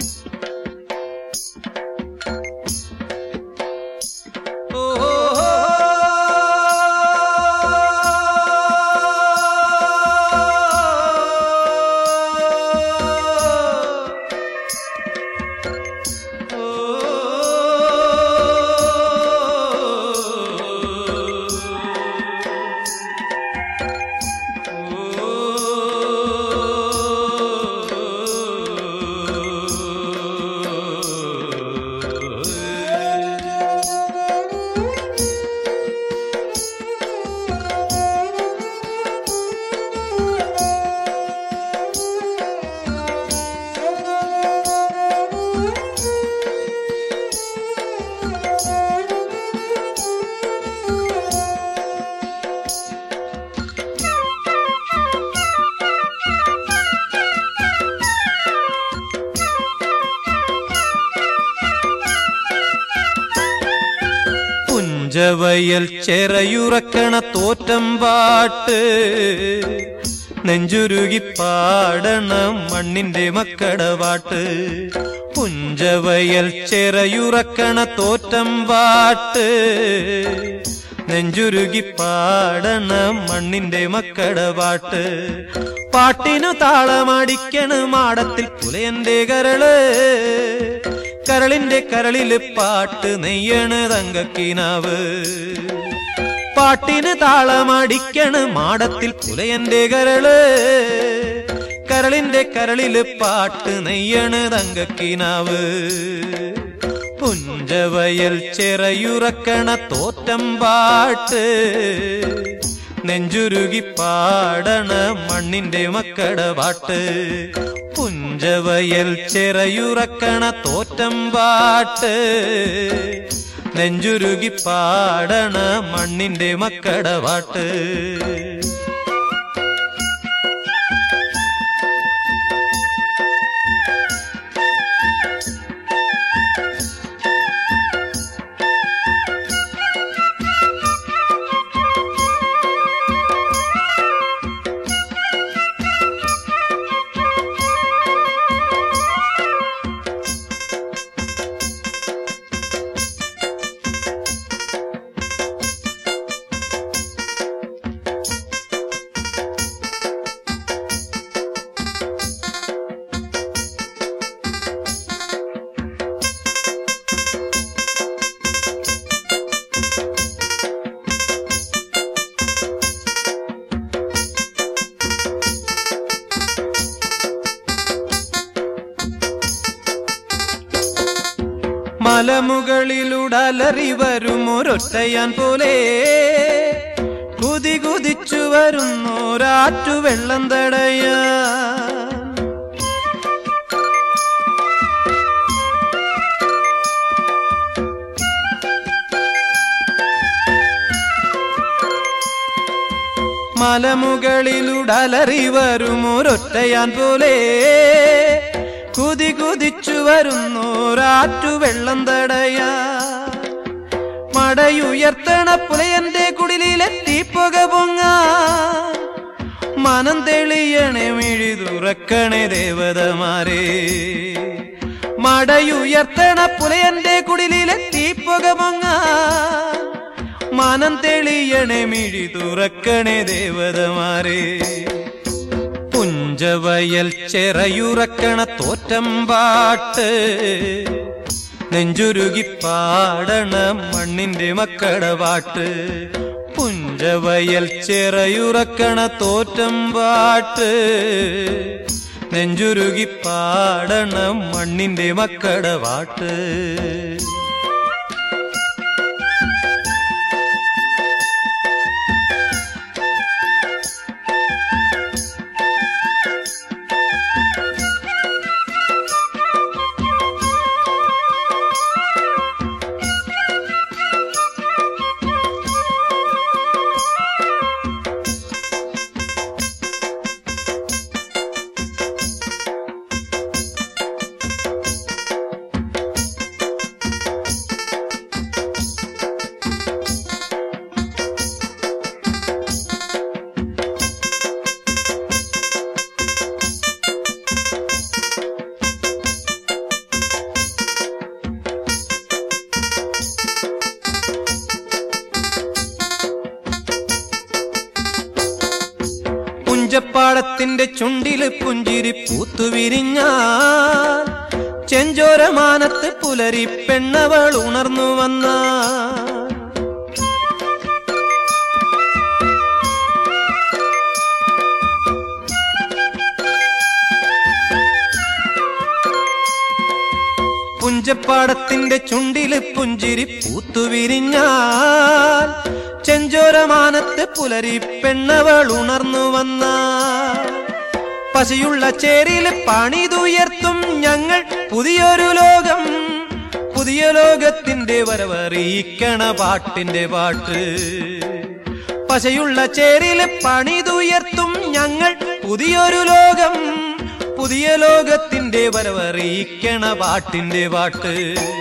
പുഞ്ചവയൽ ചെറയുറക്കണ തോറ്റം പാട്ട് നെഞ്ചുരുകി പാടണം മണ്ണിന്റെ മക്കടവാട്ട് പുഞ്ചവയൽ ചെറയുറക്കണ തോറ്റം പാട്ട് നെഞ്ചുരുകി പാടണം മണ്ണിന്റെ മക്കടവാട്ട് പാട്ടിനു താളമടിക്കണ് മാടത്തിൽ പുലയന്റെ കരള് കരളിന്റെ കരളില് പാട്ട് നെയ്യണ് തങ്കക്കിനാവ് പാട്ടിന് താളമടിക്കണ് മാടത്തിൽ പുലയന്റെ കരള് കരളിന്റെ കരളില് പാട്ട് നെയ്യണ് തങ്കക്കിനാവ് പുഞ്ചവയൽ ചെറയുറക്കണ തോറ്റം പാട്ട് നെഞ്ചുരുകി പാടണ മണ്ണിന്റെ മക്കട പാട്ട് പുഞ്ചവയൽ ചെറയുറക്കണ തോറ്റം പാട്ട് നെഞ്ചുരുകി പാടണ മണ്ണിന്റെ മക്കട പാട്ട് മലമുകളിലുടലറി വരും ഒരൊറ്റയാൻ പോലെ കുതി കുതിച്ചു വരുന്നോരാറ്റു വെള്ളം തടയാ മലമുകളിലുടലറി വരും ഒരൊറ്റയാൻ പോലെ കുതി കുതിച്ചു വരുന്നോരാറ്റു വെള്ളം തടയാ മടയുയർത്തണ പുലയന്റെ കുടിലെത്തി പുക പൊങ്ങ മനം തെളിയണേ മിഴി തുറക്കണേ ദേവതമാരെ മടയുയർത്തണ പുലയന്റെ കുടിലെത്തി പുക പൊങ്ങ മനം തെളിയണേ മിഴി തുറക്കണേ ദേവതമാരെ പുഞ്ചവയൽ ചെറയുറക്കണ തോറ്റം പാട്ട് നെഞ്ചുരുകി പാടണ മണ്ണിന്റെ മക്കട പാട്ട് പുഞ്ചവയൽ ചെറയുറക്കണ തോറ്റം പാട്ട് നെഞ്ചുരുകി പാടണ മണ്ണിന്റെ മക്കട പാട്ട് പുഞ്ചപ്പാടത്തിന്റെ ചുണ്ടില് പുഞ്ചിരി പൂത്തുവിരിഞ്ഞാൽ ചെഞ്ചോരമാനത്ത് പുലരി പെണ്ണവൾ ഉണർന്നു വന്ന പുഞ്ചപ്പാടത്തിന്റെ ചുണ്ടില് പുഞ്ചിരി പൂത്തുവിരിഞ്ഞാൽ ചെഞ്ചോരമാനത്ത് പുലരി പെണ്ണവൾ ഉണർന്നു വന്ന പശയുള്ള ചേരില് പണിതുയർത്തും ഞങ്ങൾ പുതിയൊരു ലോകം പുതിയ ലോകത്തിന്റെ വരവറിയിക്കണ പാട്ടിന്റെ പാട്ട് പശയുള്ള ചേരില് പണിതുയർത്തും ഞങ്ങൾ പുതിയൊരു ലോകം പുതിയ ലോകത്തിന്റെ വരവറിയിക്കണ പാട്ടിന്റെ പാട്ട്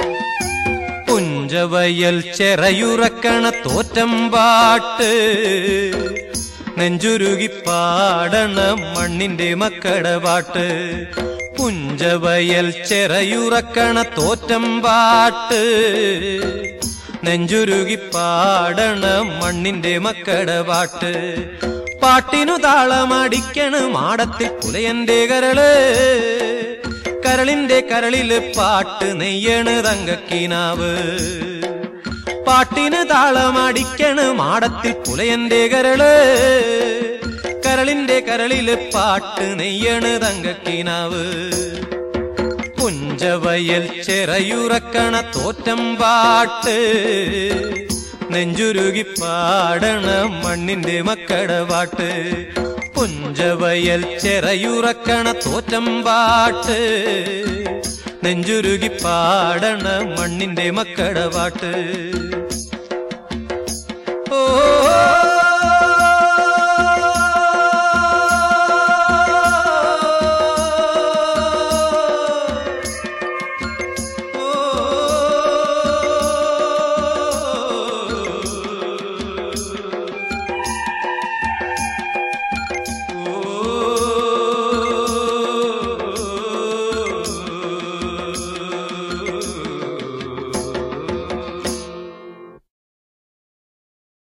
പുഞ്ചവയൽ ചെറയുറക്കണ തോറ്റം പാട്ട് നെഞ്ചുരുകി പാടണ മണ്ണിന്റെ മക്കട പാട്ട് പുഞ്ചവയൽ ചെറയുറക്കണ തോറ്റം പാട്ട് നെഞ്ചുരുകി പാടണ മണ്ണിന്റെ മക്കട പാട്ട് പാട്ടിനു താളമടിക്കണ് മാടത്തിൽ പുലയന്റെ കരള് കരളിന്റെ കരളില് പാട്ട് നെയ്യണ് തങ്കക്കിനാവ് പാട്ടിന് താളമടിക്കണ് മാടത്തിൽ പുലയന്റെ കരള് കരളിന്റെ കരളില് പാട്ട് നെയ്യണ് തങ്കക്കിനാവ് പുഞ്ചവയൽ ചെറയുറക്കണ തോറ്റം പാട്ട് നെഞ്ചുരുകി പാടണ മണ്ണിന്റെ മക്കട പാട്ട് പുഞ്ചവയൽ ചെറയുറക്കണ തോറ്റം പാട്ട് നെഞ്ചുരുകി പാടണ മണ്ണിന്റെ മക്കട പാട്ട്